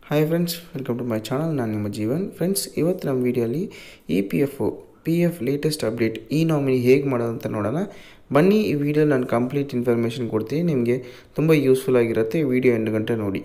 hi friends welcome to my channel ನಾನು ನಿಮ್ಮ Jeevan friends ಇವತ್ತು ನಮ್ಮ ವಿಡಿಯೋಲಿ E P F O P F latest update ಈ ನಾಮಿನಿ ಹೇಗೆ ಮಾಡೋದು ಅಂತ ನೋಡೋಣ ಬನ್ನಿ ಈ ವಿಡಿಯೋ ನಾನು ಕಂಪ್ಲೀಟ್ ಇನ್ಫಾರ್ಮೇಷನ್ ಕೊಡ್ತೀನಿ ನಿಮಗೆ ತುಂಬ ಯೂಸ್ಫುಲ್ ಆಗಿರುತ್ತೆ ಈ ವಿಡಿಯೋ ಎಂಟು ಗಂಟೆ ನೋಡಿ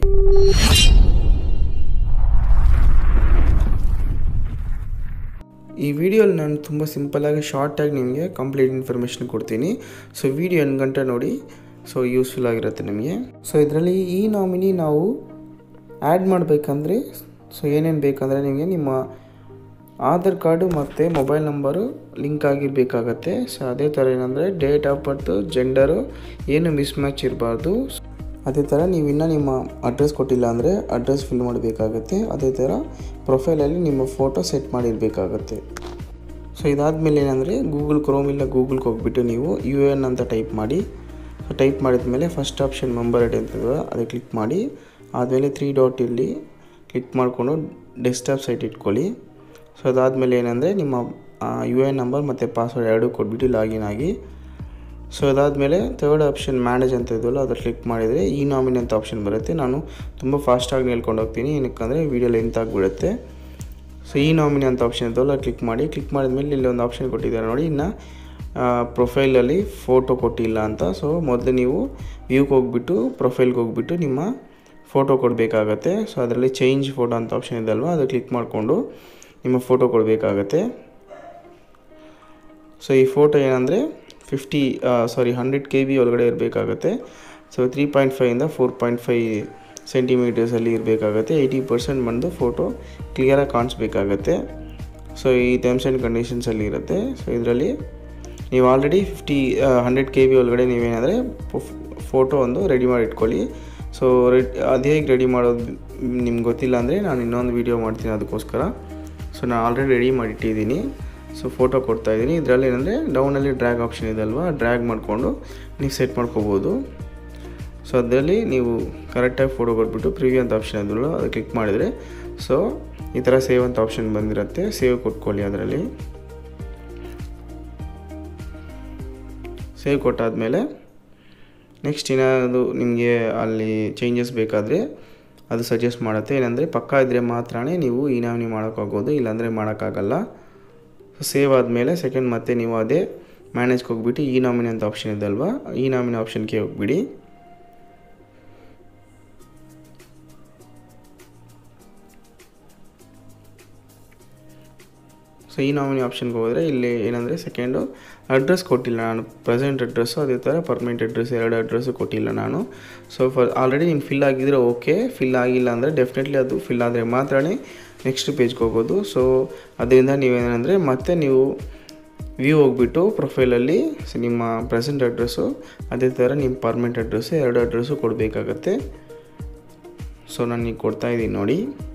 ಈ ವಿಡಿಯೋಲಿ ನಾನು ತುಂಬ ಸಿಂಪಲ್ಲಾಗಿ ಶಾರ್ಟಾಗಿ ನಿಮಗೆ ಕಂಪ್ಲೀಟ್ ಇನ್ಫಾರ್ಮೇಷನ್ ಕೊಡ್ತೀನಿ ಸೊ ವಿಡಿಯೋ ಎಂಟು ಗಂಟೆ ನೋಡಿ ಸೊ ಯೂಸ್ಫುಲ್ ಆಗಿರುತ್ತೆ ನಿಮಗೆ ಸೊ ಇದರಲ್ಲಿ ಈ ನಾಮಿನಿ ನಾವು ಆ್ಯಡ್ ಮಾಡಬೇಕಂದ್ರೆ ಸೊ ಏನೇನು ಬೇಕಂದರೆ ನಿಮಗೆ ನಿಮ್ಮ ಆಧಾರ್ ಕಾರ್ಡು ಮತ್ತು ಮೊಬೈಲ್ ನಂಬರು ಲಿಂಕ್ ಆಗಿರಬೇಕಾಗತ್ತೆ ಸೊ ಅದೇ ಥರ ಏನಂದರೆ ಡೇಟ್ ಆಫ್ ಬರ್ತು ಜೆಂಡರು ಏನು ಮಿಸ್ ಮ್ಯಾಚ್ ಇರಬಾರ್ದು ಅದೇ ಥರ ನೀವು ಇನ್ನೂ ನಿಮ್ಮ ಅಡ್ರೆಸ್ ಕೊಟ್ಟಿಲ್ಲ ಅಂದರೆ ಅಡ್ರೆಸ್ ಫಿಲ್ ಮಾಡಬೇಕಾಗತ್ತೆ ಅದೇ ಥರ ಪ್ರೊಫೈಲಲ್ಲಿ ನಿಮ್ಮ ಫೋಟೋ ಸೆಟ್ ಮಾಡಿರಬೇಕಾಗತ್ತೆ ಸೊ ಇದಾದಮೇಲೆ ಏನಂದರೆ ಗೂಗಲ್ ಕ್ರೋಮ್ ಇಲ್ಲ ಗೂಗಲ್ಗೆ ಹೋಗ್ಬಿಟ್ಟು ನೀವು ಯು ಎನ್ ಅಂತ ಟೈಪ್ ಮಾಡಿ ಸೊ ಟೈಪ್ ಮಾಡಿದ ಮೇಲೆ ಫಸ್ಟ್ ಆಪ್ಷನ್ ಮೆಂಬರ್ ಐಡಿ ಅಂತ ಅದಕ್ಕೆ ಕ್ಲಿಕ್ ಮಾಡಿ ಆದಮೇಲೆ ತ್ರೀ ಡಾಟ್ ಇಲ್ಲಿ ಕ್ಲಿಕ್ ಮಾಡಿಕೊಂಡು ಡೆಸ್ಕ್ಟಾಪ್ ಸೈಟ್ ಇಟ್ಕೊಳ್ಳಿ ಸೊ ಅದಾದಮೇಲೆ ಏನಂದರೆ ನಿಮ್ಮ ಯು ಎನ್ ನಂಬರ್ ಮತ್ತು ಪಾಸ್ವರ್ಡ್ ಎರಡೂ ಕೊಟ್ಬಿಟ್ಟು ಲಾಗಿನ್ ಆಗಿ ಸೊ ಅದಾದಮೇಲೆ ಥರ್ಡ್ ಆಪ್ಷನ್ ಮ್ಯಾನೇಜ್ ಅಂತ ಇದೆಯಲ್ಲ ಅದ್ರ ಕ್ಲಿಕ್ ಮಾಡಿದರೆ ಈ ನಾಮಿನಿ ಅಂತ ಆಪ್ಷನ್ ಬರುತ್ತೆ ನಾನು ತುಂಬ ಫಾಸ್ಟಾಗಿ ಹೇಳ್ಕೊಂಡು ಹೋಗ್ತೀನಿ ಏನಕ್ಕಂದರೆ ವೀಡಿಯೋ ಲೆಂತ್ ಆಗಿಬಿಡುತ್ತೆ ಸೊ ಈ ನಾಮಿನಿ ಅಂತ ಆಪ್ಷನ್ ಇದೆಯಲ್ಲ ಕ್ಲಿಕ್ ಮಾಡಿ ಕ್ಲಿಕ್ ಮಾಡಿದ್ಮೇಲೆ ಇಲ್ಲಿ ಒಂದು ಆಪ್ಷನ್ ಕೊಟ್ಟಿದ್ದಾರೆ ನೋಡಿ ಇನ್ನು ಪ್ರೊಫೈಲಲ್ಲಿ ಫೋಟೋ ಕೊಟ್ಟಿಲ್ಲ ಅಂತ ಸೊ ಮೊದಲು ನೀವು ವ್ಯೂಗೆ ಹೋಗ್ಬಿಟ್ಟು ಪ್ರೊಫೈಲ್ಗೆ ಹೋಗ್ಬಿಟ್ಟು ನಿಮ್ಮ ಫೋಟೋ ಕೊಡಬೇಕಾಗತ್ತೆ ಸೊ ಅದರಲ್ಲಿ ಚೇಂಜ್ ಫೋಟೋ ಅಂತ ಆಪ್ಷನ್ ಇದೆ ಅಲ್ವಾ ಅದು ಕ್ಲಿಕ್ ಮಾಡಿಕೊಂಡು ನಿಮ್ಮ ಫೋಟೋ ಕೊಡಬೇಕಾಗತ್ತೆ ಸೊ ಈ ಫೋಟೋ ಏನಂದರೆ fifty sorry hundred K B ಒಳಗಡೆ ಇರಬೇಕಾಗತ್ತೆ ಸೊ ತ್ರೀ ಪಾಯಿಂಟ್ ಫೈವಿಂದ ಫೋರ್ ಪಾಯಿಂಟ್ ಫೈ ಸೆಂಟಿಮೀಟರ್ಸಲ್ಲಿ ಇರಬೇಕಾಗತ್ತೆ ಏಯ್ಟಿ ಪರ್ಸೆಂಟ್ ಬಂದು ಫೋಟೋ ಕ್ಲಿಯರಾಗಿ ಕಾಣಿಸ್ಬೇಕಾಗತ್ತೆ ಸೊ ಈ ಟರ್ಮ್ಸ್ ಆ್ಯಂಡ್ ಕಂಡೀಷನ್ಸಲ್ಲಿ ಇರುತ್ತೆ ಸೊ ಇದರಲ್ಲಿ ನೀವು already fifty hundred K B ಒಳಗಡೆ ನೀವೇನಾದರೆ ಫೋಟೋ ಒಂದು ರೆಡಿ ಮಾಡಿ ಇಟ್ಕೊಳ್ಳಿ ಸೊ ರೆಡ್ ಅದು ಹೇಗೆ ರೆಡಿ ಮಾಡೋದು ನಿಮ್ಗೆ ಗೊತ್ತಿಲ್ಲ ಅಂದರೆ ನಾನು ಇನ್ನೊಂದು ವೀಡಿಯೋ ಮಾಡ್ತೀನಿ ಅದಕ್ಕೋಸ್ಕರ ಸೊ ನಾನು ಆಲ್ರೆಡಿ ರೆಡಿ ಮಾಡಿಟ್ಟಿದ್ದೀನಿ ಸೊ ಫೋಟೋ ಕೊಡ್ತಾಯಿದ್ದೀನಿ ಇದರಲ್ಲಿ ಏನಂದರೆ ಡೌನಲ್ಲಿ ಡ್ರ್ಯಾಗ್ ಆಪ್ಷನ್ ಇದೆ ಅಲ್ವಾ ಡ್ರ್ಯಾಗ್ ಮಾಡಿಕೊಂಡು ನೀವು ಸೆಟ್ ಮಾಡ್ಕೋಬೋದು ಸೊ ಅದರಲ್ಲಿ ನೀವು ಕರೆಕ್ಟಾಗಿ ಫೋಟೋ ಕೊಟ್ಬಿಟ್ಟು ಪ್ರಿವ್ಯೂ ಅಂತ ಆಪ್ಷನ್ ಇದಲ್ಲ ಅದು ಕ್ಲಿಕ್ ಮಾಡಿದರೆ ಸೊ ಈ ಥರ ಸೇವ್ ಅಂತ ಆಪ್ಷನ್ ಬಂದಿರುತ್ತೆ ಸೇವ್ ಕೊಟ್ಕೊಳ್ಳಿ ಅದರಲ್ಲಿ ಸೇವ್ ಕೊಟ್ಟಾದಮೇಲೆ ನೆಕ್ಸ್ಟ್ ಏನಾದರೂ ನಿಮಗೆ ಅಲ್ಲಿ ಚೇಂಜಸ್ ಬೇಕಾದರೆ ಅದು ಸಜೆಸ್ಟ್ ಮಾಡುತ್ತೆ ಏನಂದರೆ ಪಕ್ಕ ಇದ್ದರೆ ಮಾತ್ರ ನೀವು ಈ ನಾಮಿನಿ ಮಾಡೋಕ್ಕಾಗೋದು ಇಲ್ಲಾಂದರೆ ಮಾಡೋಕ್ಕಾಗಲ್ಲ ಸೊ ಸೇವ್ ಆದಮೇಲೆ ಸೆಕೆಂಡ್ ಮತ್ತೆ ನೀವು ಅದೇ ಮ್ಯಾನೇಜ್ಗೆ ಹೋಗ್ಬಿಟ್ಟು ಈ ನಾಮಿನಿ ಅಂತ ಆಪ್ಷನ್ ಇದೆ ಅಲ್ವಾ ಈ ನಾಮಿನಿ ಆಪ್ಷನ್ಗೆ ಹೋಗ್ಬಿಡಿ ಸೊ ಈ ನಾಮಿನಿ ಆಪ್ಷನ್ಗೆ ಹೋದರೆ ಇಲ್ಲಿ ಏನಂದರೆ ಸೆಕೆಂಡು ಅಡ್ರೆಸ್ ಕೊಟ್ಟಿಲ್ಲ ನಾನು ಪ್ರೆಸೆಂಟ್ ಅಡ್ರೆಸ್ಸು ಅದೇ ಥರ ಪರ್ಮನೆಂಟ್ ಅಡ್ರೆಸ್ ಎರಡು ಅಡ್ರೆಸ್ಸು ಕೊಟ್ಟಿಲ್ಲ ನಾನು ಸೊ ಫರ್ ಆಲ್ರೆಡಿ ನೀನು ಫಿಲ್ ಆಗಿದ್ರೆ ಓಕೆ ಫಿಲ್ ಆಗಿಲ್ಲ ಅಂದರೆ ಡೆಫಿನೆಟ್ಲಿ ಅದು ಫಿಲ್ ಆದರೆ ಮಾತ್ರ ನೆಕ್ಸ್ಟ್ ಪೇಜ್ಗೆ ಹೋಗೋದು ಸೊ ಅದರಿಂದ ನೀವೇನಂದರೆ ಮತ್ತೆ ನೀವು ವ್ಯೂ ಹೋಗ್ಬಿಟ್ಟು ಪ್ರೊಫೈಲಲ್ಲಿ ನಿಮ್ಮ ಪ್ರೆಸೆಂಟ್ ಅಡ್ರೆಸ್ಸು ಅದೇ ಥರ ನಿಮ್ಮ ಪರ್ಮನೆಂಟ್ ಅಡ್ರೆಸ್ಸು ಎರಡು ಅಡ್ರೆಸ್ಸು ಕೊಡಬೇಕಾಗತ್ತೆ ಸೊ ನಾನು ಈಗ ಕೊಡ್ತಾಯಿದ್ದೀನಿ ನೋಡಿ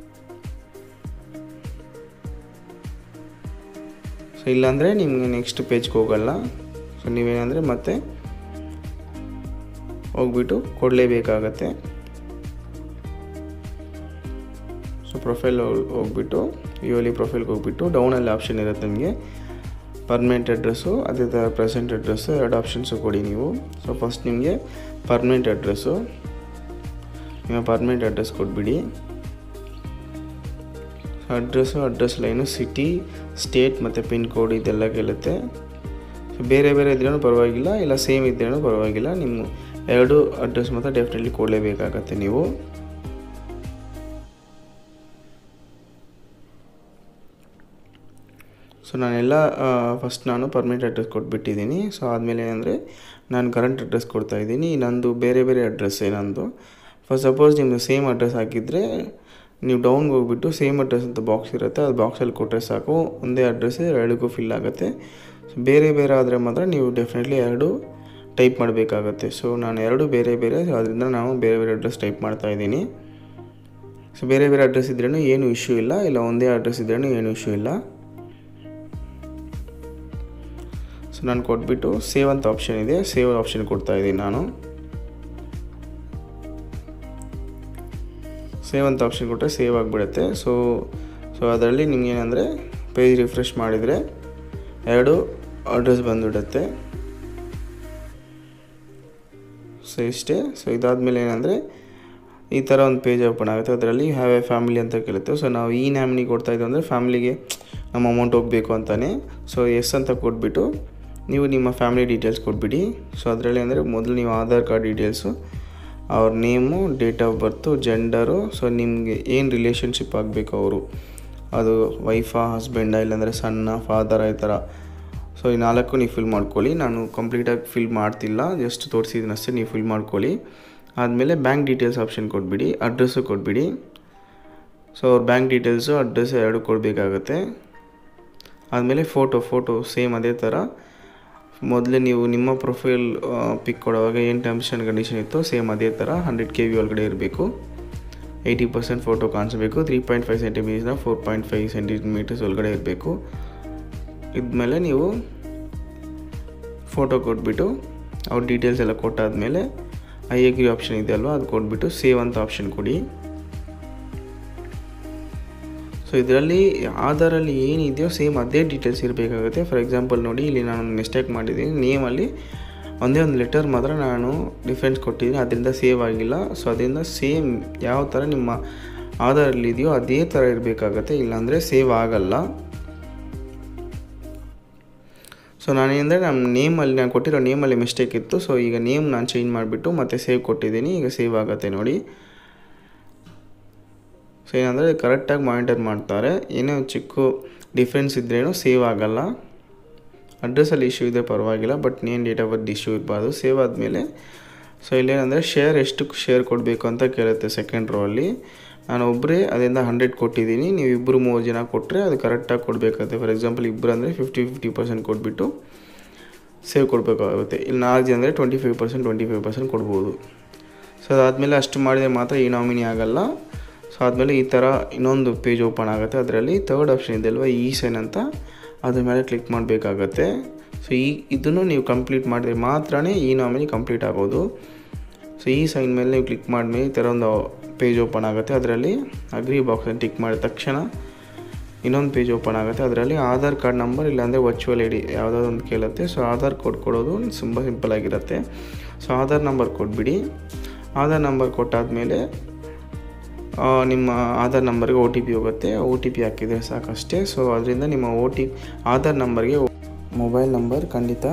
ಸೊ ಇಲ್ಲಾಂದರೆ ನಿಮಗೆ ನೆಕ್ಸ್ಟ್ ಪೇಜ್ಗೆ ಹೋಗಲ್ಲ ಸೊ ನೀವೇನಂದರೆ ಮತ್ತೆ ಹೋಗ್ಬಿಟ್ಟು ಕೊಡಲೇಬೇಕಾಗತ್ತೆ ಸೊ ಪ್ರೊಫೈಲ್ ಹೋಗ್ಬಿಟ್ಟು ವಿವಲಿ ಪ್ರೊಫೈಲ್ಗೆ ಹೋಗ್ಬಿಟ್ಟು ಡೌನಲ್ಲಿ ಆಪ್ಷನ್ ಇರುತ್ತೆ ನಿಮಗೆ ಪರ್ಮನೆಂಟ್ ಅಡ್ರೆಸ್ಸು ಅದೇ ಥರ ಪ್ರೆಸೆಂಟ್ ಅಡ್ರೆಸ್ಸು ಎರಡು ಆಪ್ಷನ್ಸು ಕೊಡಿ ನೀವು ಸೊ ಫಸ್ಟ್ ನಿಮಗೆ ಪರ್ಮನೆಂಟ್ ಅಡ್ರೆಸ್ಸು ನಿಮ್ಮ ಪರ್ಮನೆಂಟ್ ಅಡ್ರೆಸ್ ಕೊಟ್ಬಿಡಿ address address line city state ಮತ್ತು ಪಿನ್ ಕೋಡ್ ಇದೆಲ್ಲ ಕೇಳುತ್ತೆ ಬೇರೆ ಬೇರೆ ಇದ್ರೂ ಪರವಾಗಿಲ್ಲ ಇಲ್ಲ ಸೇಮ್ ಇದ್ರೂ ಪರವಾಗಿಲ್ಲ ನಿಮ್ಮ ಎರಡು ಅಡ್ರೆಸ್ ಮಾತ್ರ ಡೆಫಿನೆಟ್ಲಿ ಕೊಡಲೇಬೇಕಾಗತ್ತೆ ನೀವು ಸೊ ನಾನೆಲ್ಲ ಫಸ್ಟ್ ನಾನು ಪರ್ಮನೆಂಟ್ ಅಡ್ರೆಸ್ ಕೊಟ್ಬಿಟ್ಟಿದ್ದೀನಿ ಸೊ ಆದಮೇಲೆ ಏನಂದರೆ ನಾನು ಕರೆಂಟ್ ಅಡ್ರೆಸ್ ಕೊಡ್ತಾಯಿದ್ದೀನಿ ನಂದು ಬೇರೆ ಬೇರೆ ಅಡ್ರೆಸ್ ನಂದು ಫಸ್ಟ್ ಸಪೋಸ್ ನಿಮ್ಮದು ಸೇಮ್ ಅಡ್ರೆಸ್ ಹಾಕಿದರೆ ನೀವು ಡೌನ್ಗೆ ಹೋಗ್ಬಿಟ್ಟು ಸೇಮ್ ಅಡ್ರೆಸ್ ಅಂತ ಬಾಕ್ಸ್ ಇರುತ್ತೆ ಅದು ಬಾಕ್ಸಲ್ಲಿ ಕೊಟ್ಟರೆ ಸಾಕು ಒಂದೇ ಅಡ್ರೆಸ್ ಎರಡಕ್ಕೂ ಫಿಲ್ ಆಗುತ್ತೆ ಸೊ ಬೇರೆ ಬೇರೆ ಆದರೆ ಮಾತ್ರ ನೀವು ಡೆಫಿನೆಟ್ಲಿ ಎರಡು ಟೈಪ್ ಮಾಡಬೇಕಾಗತ್ತೆ ಸೊ ನಾನು ಎರಡು ಬೇರೆ ಬೇರೆ ಅದರಿಂದ ನಾವು ಬೇರೆ ಬೇರೆ ಅಡ್ರೆಸ್ ಟೈಪ್ ಮಾಡ್ತಾಯಿದ್ದೀನಿ ಸೊ ಬೇರೆ ಬೇರೆ ಅಡ್ರೆಸ್ ಇದ್ರೂ ಏನು ಇಶ್ಯೂ ಇಲ್ಲ ಇಲ್ಲ ಒಂದೇ ಅಡ್ರೆಸ್ ಇದ್ರೂ ಏನು ಇಶ್ಯೂ ಇಲ್ಲ ಸೊ ನಾನು ಕೊಟ್ಬಿಟ್ಟು ಸೇವ್ ಅಂತ ಆಪ್ಷನ್ ಇದೆ ಸೇವ್ ಆಪ್ಷನ್ ಕೊಡ್ತಾಯಿದ್ದೀನಿ ನಾನು ಸೇವ್ ಅಂತ ಆಪ್ಷನ್ ಕೊಟ್ಟರೆ ಸೇವ್ ಆಗಿಬಿಡುತ್ತೆ ಸೊ ಸೊ ಅದರಲ್ಲಿ ನಿಮಗೇನೆಂದರೆ ಪೇಜ್ ರಿಫ್ರೆಶ್ ಮಾಡಿದರೆ ಎರಡು ಅಡ್ರೆಸ್ ಬಂದುಬಿಡುತ್ತೆ ಸೊ ಇಷ್ಟೇ ಸೊ ಇದಾದಮೇಲೆ ಏನಂದರೆ ಈ ಥರ ಒಂದು ಪೇಜ್ ಓಪನ್ ಆಗುತ್ತೆ ಅದರಲ್ಲಿ ಹ್ಯಾವ್ ಎ ಫ್ಯಾಮಿಲಿ ಅಂತ ಕೇಳುತ್ತೆ ಸೊ ನಾವು ಈ ನ್ಯಾಮಿನಿ ಕೊಡ್ತಾ ಇದ್ದೀವಿ ಅಂದರೆ ಫ್ಯಾಮಿಲಿಗೆ ನಮ್ಮ ಅಮೌಂಟ್ ಹೋಗಬೇಕು ಅಂತಾನೆ ಸೊ ಎಸ್ ಅಂತ ಕೊಟ್ಬಿಟ್ಟು ನೀವು ನಿಮ್ಮ ಫ್ಯಾಮಿಲಿ ಡೀಟೇಲ್ಸ್ ಕೊಟ್ಬಿಡಿ ಸೊ ಅದರಲ್ಲಿ ಅಂದರೆ ಮೊದಲು ನೀವು ಆಧಾರ್ ಕಾರ್ಡ್ ಡೀಟೇಲ್ಸು ಅವ್ರ name date of birth gender so ನಿಮಗೆ ಏನು ರಿಲೇಷನ್ಶಿಪ್ ಆಗಬೇಕು ಅವರು ಅದು ವೈಫಾ ಹಸ್ಬೆಂಡ ಇಲ್ಲಾಂದರೆ ಸಣ್ಣ ಫಾದರ ಈ ಥರ ಸೊ ಈ ನಾಲ್ಕು ನೀವು ಫಿಲ್ ಮಾಡ್ಕೊಳ್ಳಿ ನಾನು ಕಂಪ್ಲೀಟಾಗಿ ಫಿಲ್ ಮಾಡ್ತಿಲ್ಲ ಜಸ್ಟ್ ತೋರಿಸಿದ್ದೀನಿ ಅಷ್ಟೇ ನೀವು ಫಿಲ್ ಮಾಡ್ಕೊಳ್ಳಿ ಆದಮೇಲೆ ಬ್ಯಾಂಕ್ ಡೀಟೇಲ್ಸ್ ಆಪ್ಷನ್ ಕೊಟ್ಬಿಡಿ ಅಡ್ರೆಸ್ಸು ಕೊಟ್ಬಿಡಿ ಸೊ ಅವ್ರ ಬ್ಯಾಂಕ್ ಡೀಟೇಲ್ಸು ಅಡ್ರೆಸ್ ಎರಡು ಕೊಡಬೇಕಾಗತ್ತೆ ಆದಮೇಲೆ ಫೋಟೋ ಫೋಟೋ ಸೇಮ್ ಅದೇ ಥರ ಮೊದಲೇ ನೀವು ನಿಮ್ಮ ಪ್ರೊಫೈಲ್ ಪಿಕ್ ಕೊಡುವಾಗ ಏನು ಟರ್ಮ್ಸ್ ಆ್ಯಂಡ್ ಕಂಡೀಷನ್ ಇತ್ತು ಸೇಮ್ ಅದೇ ಥರ ಹಂಡ್ರೆಡ್ ಕೆ ವಿ ಒಳಗಡೆ ಇರಬೇಕು ಏಯ್ಟಿ ಪರ್ಸೆಂಟ್ ಫೋಟೋ ಕಾಣಿಸ್ಬೇಕು ತ್ರೀ ಪಾಯಿಂಟ್ ಫೈವ್ ಸೆಂಟಿಮೀಟರ್ಸ್ನ ಫೋರ್ ಪಾಯಿಂಟ್ ಫೈವ್ ಸೆಂಟಿಮೀಟರ್ಸ್ ಒಳಗಡೆ ಇರಬೇಕು ಇದ್ಮೇಲೆ ನೀವು ಫೋಟೋ ಕೊಟ್ಬಿಟ್ಟು ಅವ್ರ ಡೀಟೇಲ್ಸ್ ಎಲ್ಲ ಕೊಟ್ಟಾದಮೇಲೆ ಐ ಎಗ್ರಿ ಆಪ್ಷನ್ ಇದೆ ಅಲ್ವಾ ಅದು ಕೊಟ್ಬಿಟ್ಟು ಸೇವ್ ಅಂತ ಆಪ್ಷನ್ ಕೊಡಿ ಸೊ ಇದರಲ್ಲಿ ಆಧಾರಲ್ಲಿ ಏನಿದೆಯೋ ಸೇಮ್ ಅದೇ ಡೀಟೇಲ್ಸ್ ಇರಬೇಕಾಗುತ್ತೆ ಫಾರ್ ಎಕ್ಸಾಂಪಲ್ ನೋಡಿ ಇಲ್ಲಿ ನಾನು ಮಿಸ್ಟೇಕ್ ಮಾಡಿದ್ದೀನಿ ನೇಮಲ್ಲಿ ಒಂದೇ ಒಂದು ಲೆಟರ್ ಮಾತ್ರ ನಾನು ಡಿಫ್ರೆನ್ಸ್ ಕೊಟ್ಟಿದ್ದೀನಿ ಅದರಿಂದ ಸೇವ್ ಆಗಿಲ್ಲ ಸೊ ಅದರಿಂದ ಸೇಮ್ ಯಾವ ಥರ ನಿಮ್ಮ ಆಧಾರಲ್ಲಿ ಇದೆಯೋ ಅದೇ ಥರ ಇರಬೇಕಾಗತ್ತೆ ಇಲ್ಲಾಂದರೆ ಸೇವ್ ಆಗಲ್ಲ ಸೊ ನಾನೇನಂದರೆ ನಮ್ಮ ನೇಮಲ್ಲಿ ನಾನು ಕೊಟ್ಟಿರೋ ನೇಮಲ್ಲಿ ಮಿಸ್ಟೇಕ್ ಇತ್ತು ಸೊ ಈಗ ನೇಮ್ ನಾನು ಚೇಂಜ್ ಮಾಡಿಬಿಟ್ಟು ಮತ್ತೆ ಸೇವ್ ಕೊಟ್ಟಿದ್ದೀನಿ ಈಗ ಸೇವ್ ಆಗುತ್ತೆ ನೋಡಿ ಸೊ ಏನಂದರೆ ಕರೆಕ್ಟಾಗಿ ಮಾನಿಟರ್ ಮಾಡ್ತಾರೆ ಏನೋ ಚಿಕ್ಕ ಡಿಫ್ರೆನ್ಸ್ ಇದ್ರೇನು ಸೇವ್ ಆಗಲ್ಲ ಅಡ್ರೆಸ್ಸಲ್ಲಿ ಇಶ್ಯೂ ಇದೆ ಪರವಾಗಿಲ್ಲ but name date of birth issue ಇರಬಾರ್ದು ಸೇವ್ ಆದಮೇಲೆ ಸೊ ಇಲ್ಲೇನಂದರೆ ಶೇರ್ ಎಷ್ಟು ಶೇರ್ ಕೊಡಬೇಕು ಅಂತ ಕೇಳುತ್ತೆ ಸೆಕೆಂಡ್ ರೋ ಅಲ್ಲಿ ನಾನು ಒಬ್ಬರೇ ಅದರಿಂದ ಹಂಡ್ರೆಡ್ ಕೊಟ್ಟಿದ್ದೀನಿ ನೀವು ಇಬ್ಬರು ಮೂರು ಜನ ಕೊಟ್ಟರೆ ಅದು ಕರೆಕ್ಟಾಗಿ ಕೊಡಬೇಕಾಗುತ್ತೆ ಫಾರ್ ಎಕ್ಸಾಂಪಲ್ ಇಬ್ಬರು ಅಂದರೆ ಫಿಫ್ಟಿ ಫಿಫ್ಟಿ ಪರ್ಸೆಂಟ್ ಕೊಟ್ಬಿಟ್ಟು ಸೇವ್ ಕೊಡಬೇಕಾಗುತ್ತೆ ಇಲ್ಲಿ ನಾಲ್ಕು ಜನ ಅಂದರೆ twenty five percent twenty five percent ಕೊಡ್ಬೋದು ಸೊ ಅದಾದಮೇಲೆ ಅಷ್ಟು ಮಾಡಿದರೆ ಮಾತ್ರ ಈ ನಾಮಿನಿ ಆಗಲ್ಲ ಸೊ ಆದಮೇಲೆ ಈ ಥರ ಇನ್ನೊಂದು ಪೇಜ್ ಓಪನ್ ಆಗುತ್ತೆ ಅದರಲ್ಲಿ ತರ್ಡ್ ಆಪ್ಷನ್ ಇದೆ ಅಲ್ವಾ ಈ ಸೈನ್ ಅಂತ ಅದ್ರ ಮೇಲೆ ಕ್ಲಿಕ್ ಮಾಡಬೇಕಾಗತ್ತೆ ಸೊ ಈ ಇದನ್ನು ನೀವು ಕಂಪ್ಲೀಟ್ ಮಾಡಿದ್ರೆ ಮಾತ್ರ ಈ ನಾಮಿನಿ ಕಂಪ್ಲೀಟ್ ಆಗೋದು ಸೊ ಈ ಸೈನ್ ಮೇಲೆ ನೀವು ಕ್ಲಿಕ್ ಮಾಡಿದ್ಮೇಲೆ ಈ ಥರ ಒಂದು ಪೇಜ್ ಓಪನ್ ಆಗುತ್ತೆ ಅದರಲ್ಲಿ ಅಗ್ರಿ ಬಾಕ್ಸನ್ನು ಟಿಕ್ ಮಾಡಿದ ತಕ್ಷಣ ಇನ್ನೊಂದು ಪೇಜ್ ಓಪನ್ ಆಗುತ್ತೆ ಅದರಲ್ಲಿ ಆಧಾರ್ ಕಾರ್ಡ್ ನಂಬರ್ ಇಲ್ಲಾಂದರೆ ವರ್ಚುವಲ್ ಐ ಡಿ ಯಾವುದಾದ್ರು ಒಂದು ಕೇಳುತ್ತೆ ಸೊ ಆಧಾರ್ ಕೋಡ್ ಕೊಡೋದು ತುಂಬ ಸಿಂಪಲ್ ಆಗಿರುತ್ತೆ ಸೊ ಆಧಾರ್ ನಂಬರ್ ಕೊಟ್ಬಿಡಿ ಆಧಾರ್ ನಂಬರ್ ಕೊಟ್ಟಾದಮೇಲೆ ನಿಮ್ಮ ಆಧಾರ್ ನಂಬರ್ಗೆ ಒ ಟಿ ಪಿ ಹೋಗುತ್ತೆ ಒ ಟಿ ಪಿ ಹಾಕಿದರೆ ಸಾಕಷ್ಟೇ ಸೊ ಅದರಿಂದ ನಿಮ್ಮ ಒ ಟಿ ಆಧಾರ್ ನಂಬರ್ಗೆ ಮೊಬೈಲ್ ನಂಬರ್ ಖಂಡಿತ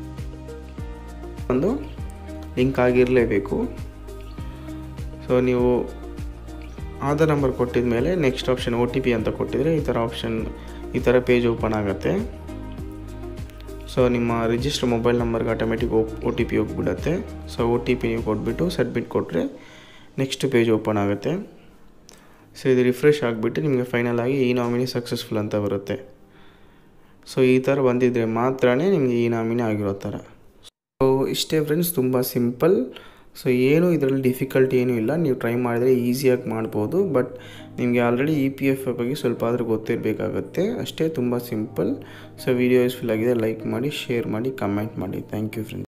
ಒಂದು ಲಿಂಕ್ ಆಗಿರಲೇಬೇಕು ಸೊ ನೀವು ಆಧಾರ್ ನಂಬರ್ ಕೊಟ್ಟಿದ ಮೇಲೆ next option O T P ಅಂತ ಕೊಟ್ಟಿದ್ರೆ ಈ ಥರ ಆಪ್ಷನ್ ಈ ಥರ ಪೇಜ್ ಓಪನ್ ಆಗುತ್ತೆ ಸೊ ನಿಮ್ಮ ರಿಜಿಸ್ಟರ್ ಮೊಬೈಲ್ ನಂಬರ್ಗೆ ಆಟೋಮೆಟಿಕ್ ಒ ಟಿ ಪಿ ಹೋಗ್ಬಿಡುತ್ತೆ ಸೊ ಒ ಟಿ ಪಿ ನೀವು ಕೊಟ್ಬಿಟ್ಟು ಸಬ್ಮಿಟ್ ಕೊಟ್ಟರೆ ನೆಕ್ಸ್ಟ್ ಪೇಜ್ ಓಪನ್ ಆಗುತ್ತೆ ಸೊ ಇದು ರಿಫ್ರೆಶ್ ಆಗಿಬಿಟ್ಟು ನಿಮಗೆ ಫೈನಲ್ ಆಗಿ ಈ ನಾಮಿನಿ ಸಕ್ಸಸ್ಫುಲ್ ಅಂತ ಬರುತ್ತೆ ಸೊ ಈ ಥರ ಬಂದಿದ್ದರೆ ಮಾತ್ರ ನಿಮಗೆ ಈ ನಾಮಿನಿ ಆಗಿರೋ ಥರ ಸೊ ಇಷ್ಟೇ ಫ್ರೆಂಡ್ಸ್ ತುಂಬ ಸಿಂಪಲ್ ಸೊ ಏನು ಇದರಲ್ಲಿ ಡಿಫಿಕಲ್ಟ್ ಏನೂ ಇಲ್ಲ ನೀವು ಟ್ರೈ ಮಾಡಿದರೆ ಈಸಿಯಾಗಿ ಮಾಡ್ಬೋದು ಬಟ್ ನಿಮಗೆ ಆಲ್ರೆಡಿ ಇ ಪಿ ಎಫ್ ಬಗ್ಗೆ ಸ್ವಲ್ಪ ಆದರೂ ಗೊತ್ತಿರಬೇಕಾಗತ್ತೆ ಅಷ್ಟೇ ತುಂಬ ಸಿಂಪಲ್ ಸೊ ವಿಡಿಯೋ ಯೂಸ್ಫುಲ್ ಆಗಿದೆ ಲೈಕ್ ಮಾಡಿ ಶೇರ್ ಮಾಡಿ ಕಮೆಂಟ್ ಮಾಡಿ ಥ್ಯಾಂಕ್ ಯು ಫ್ರೆಂಡ್ಸ್